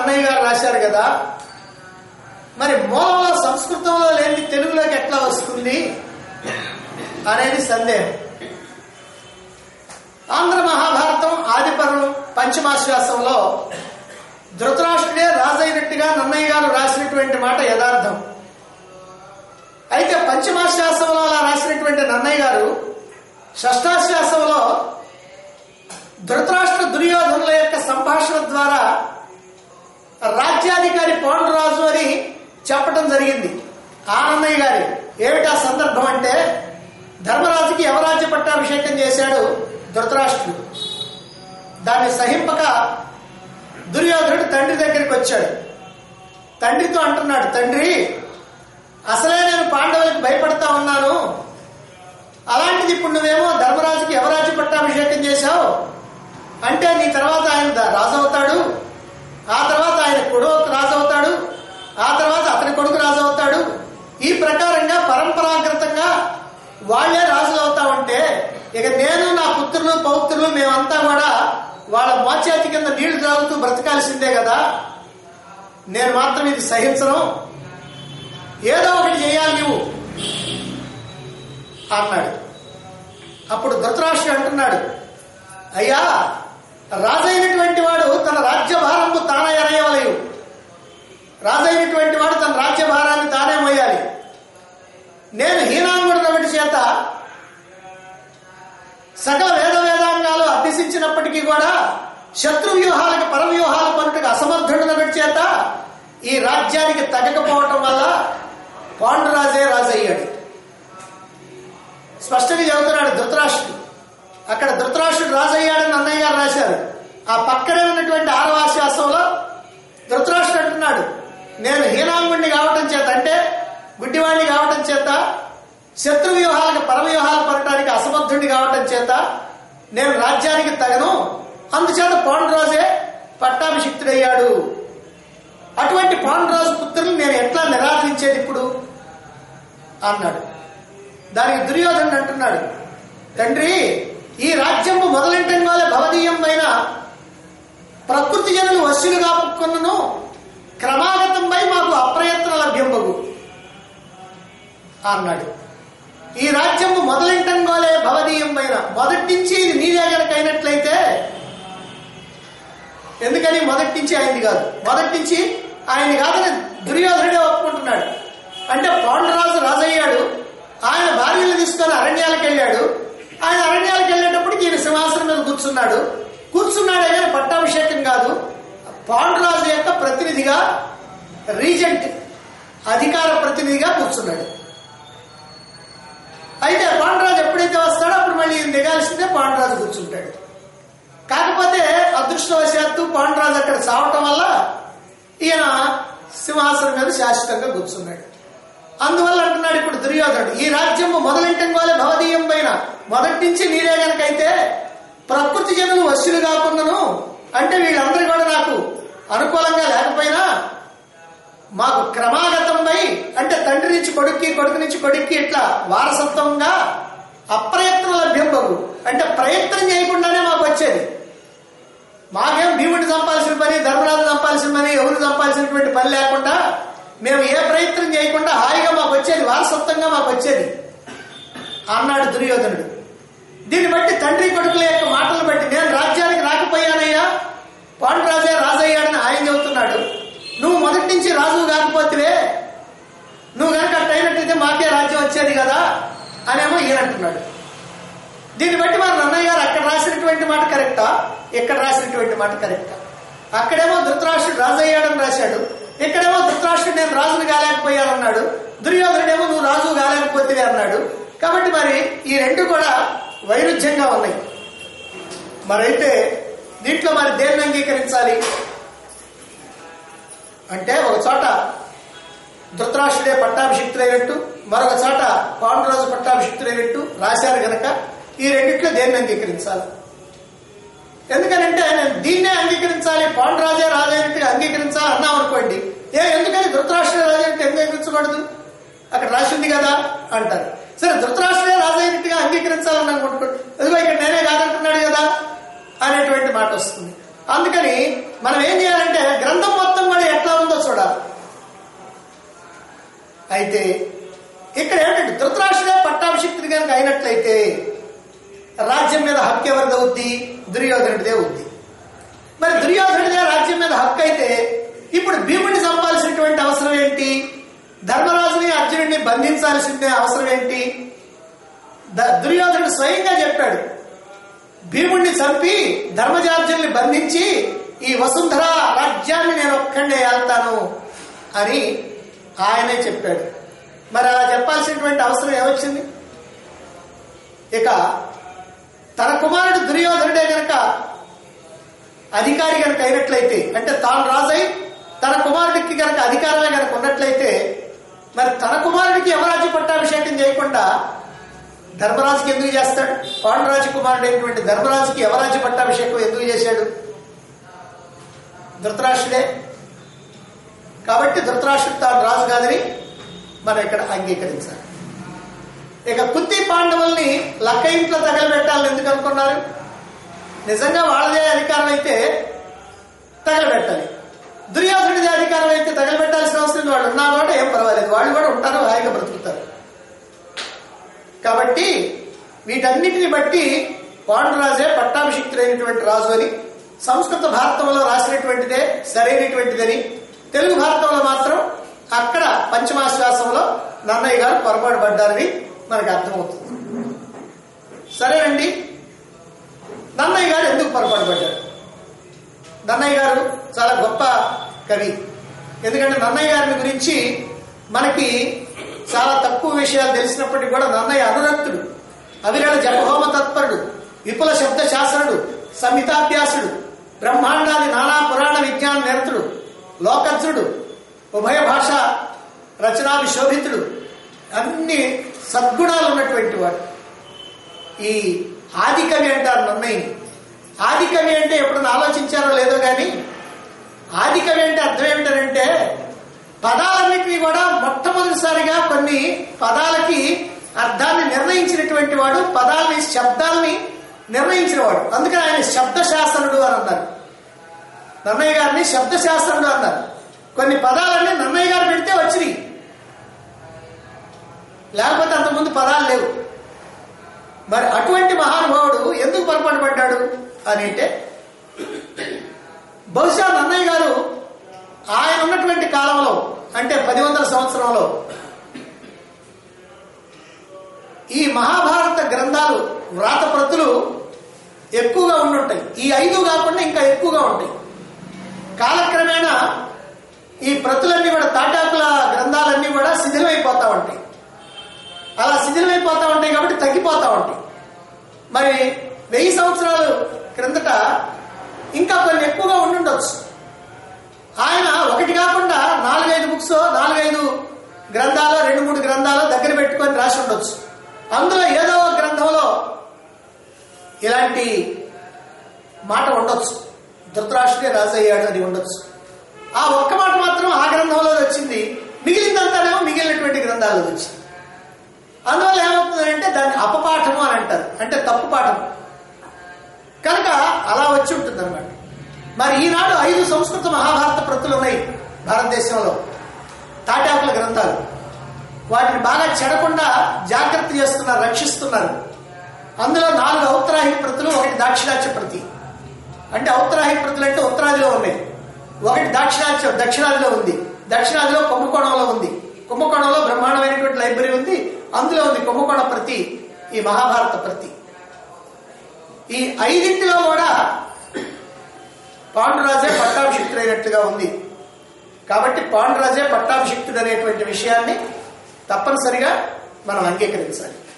నన్నయ్య గారు రాశారు కదా మరి మూలంలో సంస్కృతంలో లేని తెలుగులోకి ఎట్లా వస్తుంది అనేది సందేహం ఆంధ్ర మహాభారతం ఆదిపర్వం పంచమాశ్వాసంలో ధృతరాష్ట్రుడే రాజైనట్టుగా నన్నయ్య గారు రాసినటువంటి మాట యథార్థం అయితే పంచమాశ్వాసంలో అలా రాసినటువంటి నన్నయ్య గారు షష్టాశ్వాసంలో ధృతరాష్ట్ర దుర్యోధనుల యొక్క సంభాషణ ద్వారా రాజ్యాధికారి పౌండరాజు అని చెప్పడం జరిగింది ఆనందయ్య గారి ఏమిటా సందర్భం అంటే ధర్మరాజుకి యవరాజ్య పట్టాభిషేకం చేశాడు ధృతరాష్ట్రుడు దాన్ని సహింపక దుర్యోధనుడు తండ్రి దగ్గరికి వచ్చాడు తండ్రితో అంటున్నాడు తండ్రి అసలే నేను పాండవులకు భయపడతా ఉన్నాను అలాంటిది ఇప్పుడు నువ్వేమో ధర్మరాజుకి యవరాజ్య పట్టాభిషేకం చేశావు అంటే నీ తర్వాత ఆయన ద- రాజు అవుతాడు ఆ తర్వాత ఆయన కొడుకు రాజు అవుతాడు ఆ తర్వాత అతని కొడుకు రాజు అవుతాడు ఈ ప్రకారంగా పరంపరాగతంగా వాళ్ళే రాజులు అవుతా ఉంటే ఇక నేను నా పుత్రులు పౌత్రులు మేమంతా కూడా వాళ్ళ మోచేతి కింద నీళ్లు తాగుతూ బ్రతకాల్సిందే కదా నేను మాత్రం ఇది సహించను ఏదో ఒకటి చేయాలి నువ్వు అన్నాడు అప్పుడు ధృతరాష్ట్రుడు అంటున్నాడు అయ్యా రాజైనటువంటి వాడు తన రాజ్యభారంకు తానే ఎరయవలయు రాజైనటువంటి వాడు తన రాజ్యభారాన్ని తానే మోయాలి నేను హీనాంగుడినటువంటి చేత సకల వేద వేదాంగాలు అభ్యసించినప్పటికీ కూడా శత్రు వ్యూహాలకు పర వ్యూహాలు పనుటకు అసమర్థుడినటువంటి చేత ఈ రాజ్యానికి తగ్గకపోవటం వల్ల పాండురాజే రాజయ్యాడు స్పష్టంగా చెబుతున్నాడు ధృతరాష్ట్రుడు అక్కడ ధృతరాష్ట్రుడు రాజయ్యాడని అన్నయ్య గారు రాశారు ఆ పక్కనే ఉన్నటువంటి ఆరవ ఆశ్వాసంలో ధృతరాష్ట్రుడు అంటున్నాడు నేను హీనాంగుణ్ణి కావటం చేత అంటే గుడ్డివాణ్ణి కావటం చేత శత్రు వ్యూహాలకు పరవ్యూహాలు పడటానికి అసమర్థుడిని కావటం చేత నేను రాజ్యానికి తగను అందుచేత పాండురాజే పట్టాభిషిక్తుడయ్యాడు అటువంటి పాండురాజు పుత్రులు నేను ఎట్లా నిరాకరించేది ఇప్పుడు అన్నాడు దానికి దుర్యోధనుడు అంటున్నాడు తండ్రి ఈ రాజ్యము మొదలంటం వల్ల భవదీయమైన ప్రకృతి జనులు వశులుగా పుక్కున్నను క్రమాగతంపై మాకు అప్రయత్న లభ్యంబగు అన్నాడు ఈ రాజ్యము మొదలంటం వలే భవదీయమైన మొదటి నుంచి ఇది నీదే గనక అయినట్లయితే ఎందుకని మొదటి నుంచి ఆయనది కాదు మొదటి నుంచి ఆయన కాదని దుర్యోధనుడే ఒప్పుకుంటున్నాడు అంటే పాండురాజు రాజయ్యాడు ఆయన భార్యలు తీసుకొని అరణ్యాలకు వెళ్ళాడు ఆయన అరణ్యాలకు వెళ్ళేటప్పటికి ఈయన సింహాసనం మీద కూర్చున్నాడు కూర్చున్నాడే కానీ పట్టాభిషేకం కాదు పాండురాజు యొక్క ప్రతినిధిగా రీజెంట్ అధికార ప్రతినిధిగా కూర్చున్నాడు అయితే పాండురాజు ఎప్పుడైతే వస్తాడో అప్పుడు మళ్ళీ ఈయన దిగాల్సిందే పాండురాజు కూర్చుంటాడు కాకపోతే అదృష్టవశాత్తు పాండురాజు అక్కడ సావటం వల్ల ఈయన సింహాసనం మీద శాశ్వతంగా కూర్చున్నాడు అందువల్ల అంటున్నాడు ఇప్పుడు దుర్యోధనుడు ఈ రాజ్యము మొదలెంటం వల్ల భవదీయం పైన మొదటి నుంచి నీరే గనకైతే ప్రకృతి జనులు వశులు కాకుండాను అంటే వీళ్ళందరూ కూడా నాకు అనుకూలంగా లేకపోయినా మాకు క్రమాగతంపై అంటే తండ్రి నుంచి కొడుక్కి కొడుకు నుంచి కొడుక్కి ఇట్లా వారసత్వంగా అప్రయత్నం లభ్యం బగు అంటే ప్రయత్నం చేయకుండానే మాకు వచ్చేది మాకేం భీముడిని చంపాల్సిన పని ధర్మరాజు చంపాల్సిన పని ఎవరు చంపాల్సినటువంటి పని లేకుండా మేము ఏ ప్రయత్నం చేయకుండా హాయిగా మాకు వచ్చేది వారసత్వంగా మాకు వచ్చేది అన్నాడు దుర్యోధనుడు దీన్ని బట్టి తండ్రి కొడుకుల యొక్క మాటలు బట్టి నేను రాజ్యానికి రాకపోయానయ్యా పాండురాజే రాజయ్యాడని ఆయన చెబుతున్నాడు నువ్వు మొదటి నుంచి రాజు కాకపోతే నువ్వు కనుక అట్ట అయినట్టయితే మాకే రాజ్యం వచ్చేది కదా అనేమో ఈయన అంటున్నాడు దీన్ని బట్టి మన నన్నయ్య గారు అక్కడ రాసినటువంటి మాట కరెక్టా ఇక్కడ రాసినటువంటి మాట కరెక్టా అక్కడేమో ధృతరాష్ట్రుడు రాజు అయ్యాడని రాశాడు ఇక్కడేమో ధృతరాష్ట్రుడు నేను రాజును కాలేకపోయానన్నాడు దుర్యోధనుడేమో నువ్వు రాజు కాలేకపోతే అన్నాడు కాబట్టి మరి ఈ రెండు కూడా వైరుధ్యంగా ఉన్నాయి మరైతే దీంట్లో మరి దేన్ని అంగీకరించాలి అంటే ఒక చోట ధృతరాష్ట్రుడే పట్టాభిషిక్తులైనట్టు మరొక చోట పాండురాజు పట్టాభిషిక్తులైనట్టు రాశారు గనక ఈ రెండిట్లో దేన్ని అంగీకరించాలి ఎందుకనంటే నేను దీన్నే అంగీకరించాలి పాండురాజే రాజైనట్టుగా అంగీకరించాలి అన్నాం అనుకోండి ఏ ఎందుకని ధృతరాష్ట్రుడే రాజైనట్టు అంగీకరించకూడదు అక్కడ రాసింది కదా అంటారు సరే ధృతరాష్ట్రుడే రాజైనట్టుగా అంగీకరించాలని అనుకుంటున్నాడు ఎదుగో ఇక్కడ నేనే కాదంటున్నాడు కదా అనేటువంటి మాట వస్తుంది అందుకని మనం ఏం చేయాలంటే గ్రంథం మొత్తం అయితే ఇక్కడ ఏంటంటే ధృతరాష్ట్రుడే పట్టాభిషిక్తుడి కనుక అయినట్లయితే రాజ్యం మీద హక్కు ఎవరిది అవుద్ది దుర్యోధనుడిదే అవుద్ది మరి దుర్యోధనుడిదే రాజ్యం మీద హక్కు అయితే ఇప్పుడు భీముడిని చంపాల్సినటువంటి అవసరం ఏంటి ధర్మరాజుని అర్జునుడిని బంధించాల్సిన అవసరం ఏంటి ద- దుర్యోధనుడు స్వయంగా చెప్పాడు భీముడిని చంపి ధర్మజార్జుల్ని బంధించి ఈ వసుంధర రాజ్యాన్ని నేను ఒక్కడే వెళ్తాను అని ఆయనే చెప్పాడు మరి అలా చెప్పాల్సినటువంటి అవసరం ఏమొచ్చింది ఇక తన కుమారుడు దుర్యోధనుడే గనక అధికారి గనక అయినట్లయితే అంటే తాను రాజై తన కుమారుడికి గనక అధికారమే గనక ఉన్నట్లయితే మరి తన కుమారుడికి యమరాజ్య పట్టాభిషేకం చేయకుండా ధర్మరాజుకి ఎందుకు చేస్తాడు పాండురాజు కుమారుడు అయినటువంటి ధర్మరాజుకి యమరాజ్య పట్టాభిషేకం ఎందుకు చేశాడు ధృతరాష్ట్రుడే కాబట్టి ధృతరాష్ట్రుడు తాను రాజు కాదని మనం ఇక్కడ అంగీకరించాలి ఇక కుంతి పాండవుల్ని లక్క ఇంట్లో తగలబెట్టాలని ఎందుకు అనుకున్నారు నిజంగా వాళ్ళదే అధికారం అయితే తగలబెట్టాలి దుర్యోధనుడిదే అధికారం అయితే తగలబెట్టాల్సిన అవసరం లేదు. వాళ్ళు ఉన్నా కూడా ఏం పర్వాలేదు వాళ్ళు కూడా ఉంటారు హాయిగా బ్రతుకుతారు కాబట్టి వీటన్నిటిని బట్టి పాండురాజే పట్టాభిషిక్తుడైనటువంటి రాజు అని సంస్కృత భారతంలో రాసినటువంటిదే సరైనటువంటిదని తెలుగు భారతంలో మాత్రం అక్కడ పంచమాశ్వాసంలో నన్నయ్య గారు పొరపాటు పడ్డారని మనకు అర్థమవుతుంది సరేనండి నన్నయ్య గారు ఎందుకు పొరపాటు పడ్డారు నన్నయ్య గారు చాలా గొప్ప కవి ఎందుకంటే నన్నయ్య గారిని గురించి మనకి చాలా తక్కువ విషయాలు తెలిసినప్పటికీ కూడా నన్నయ్య అనురక్తుడు అవిరళ జపహోమ తత్పరుడు విపుల శబ్ద శాస్త్రుడు సంహితాభ్యాసుడు బ్రహ్మాండాది నానా పురాణ విజ్ఞాన నిరతుడు లోకజ్ఞుడు ఉభయ భాష రచనా విశోభితుడు అన్ని సద్గుణాలు ఉన్నటువంటి వాడు ఈ ఆదికవి అంటారు నన్నయ్యని ఆదికవి అంటే ఎప్పుడన్నా ఆలోచించారో లేదో కానీ ఆదికవి అంటే అర్థం ఏమిటంటే పదాలన్నింటినీ కూడా మొట్టమొదటిసారిగా కొన్ని పదాలకి అర్థాన్ని నిర్ణయించినటువంటి వాడు పదాలని శబ్దాలని నిర్ణయించిన వాడు అందుకని ఆయన శబ్దశాస్త్రుడు అని అన్నారు నన్నయ్య గారిని శబ్దశాస్త్రుడు అన్నారు కొన్ని పదాలన్నీ నన్నయ్య గారు పెడితే వచ్చినాయి లేకపోతే అంతకుముందు పదాలు లేవు మరి అటువంటి మహానుభావుడు ఎందుకు పొరపాటు పడ్డాడు అని అంటే బహుశా నన్నయ్య గారు ఆయన ఉన్నటువంటి కాలంలో అంటే పది వందల సంవత్సరంలో ఈ మహాభారత గ్రంథాలు వ్రాత ప్రతులు ఎక్కువగా ఉండుంటాయి ఈ ఐదు కాకుండా ఇంకా ఎక్కువగా ఉంటాయి కాలక్రమేణా ఈ ప్రతులన్నీ కూడా తాటాకుల గ్రంథాలన్నీ కూడా శిథిలమైపోతా ఉంటాయి అలా శిథిలమైపోతా ఉంటాయి కాబట్టి తగ్గిపోతా ఉంటాయి మరి వెయ్యి సంవత్సరాలు క్రిందట ఇంకా కొన్ని ఎక్కువగా ఉండుండొచ్చు ఆయన ఒకటి కాకుండా నాలుగైదు బుక్స్ నాలుగైదు గ్రంథాలు రెండు మూడు గ్రంథాలు దగ్గర పెట్టుకొని రాసి ఉండొచ్చు అందులో ఏదో ఒక గ్రంథంలో ఇలాంటి మాట ఉండొచ్చు ధృతరాష్ట్రుడే రాజు అయ్యాడు అని ఉండొచ్చు ఆ ఒక్క మాట మాత్రం ఆ గ్రంథంలో వచ్చింది మిగిలిందంతానేమో మిగిలినటువంటి గ్రంథాల్లో వచ్చింది అందువల్ల ఏమవుతుందంటే దాన్ని అపపాఠము అని అంటారు అంటే తప్పు పాఠం కనుక అలా వచ్చి ఉంటుంది అనమాట మరి ఈనాడు ఐదు సంస్కృత మహాభారత ప్రతులు ఉన్నాయి భారతదేశంలో తాటాకుల గ్రంథాలు వాటిని బాగా చెడకుండా జాగ్రత్త చేస్తున్నారు రక్షిస్తున్నారు అందులో నాలుగు ఔత్తరాహి ప్రతులు ఒకటి దాక్షిణాత్య ప్రతి అంటే ఔత్తరాహి ప్రతులు అంటే ఉత్తరాదిలో ఉన్నాయి ఒకటి దాక్షిణాత్య దక్షిణాదిలో ఉంది దక్షిణాదిలో కుంభకోణంలో ఉంది కుంభకోణంలో బ్రహ్మాండమైనటువంటి లైబ్రరీ ఉంది అందులో ఉంది కుంభకోణ ప్రతి ఈ మహాభారత ప్రతి ఈ ఐదింటిలో కూడా పాండురాజే పట్టాభిషిక్తుడైనట్లుగా ఉంది కాబట్టి పాండురాజే పట్టాభిషిక్తుడు అనేటువంటి విషయాన్ని తప్పనిసరిగా మనం అంగీకరించాలి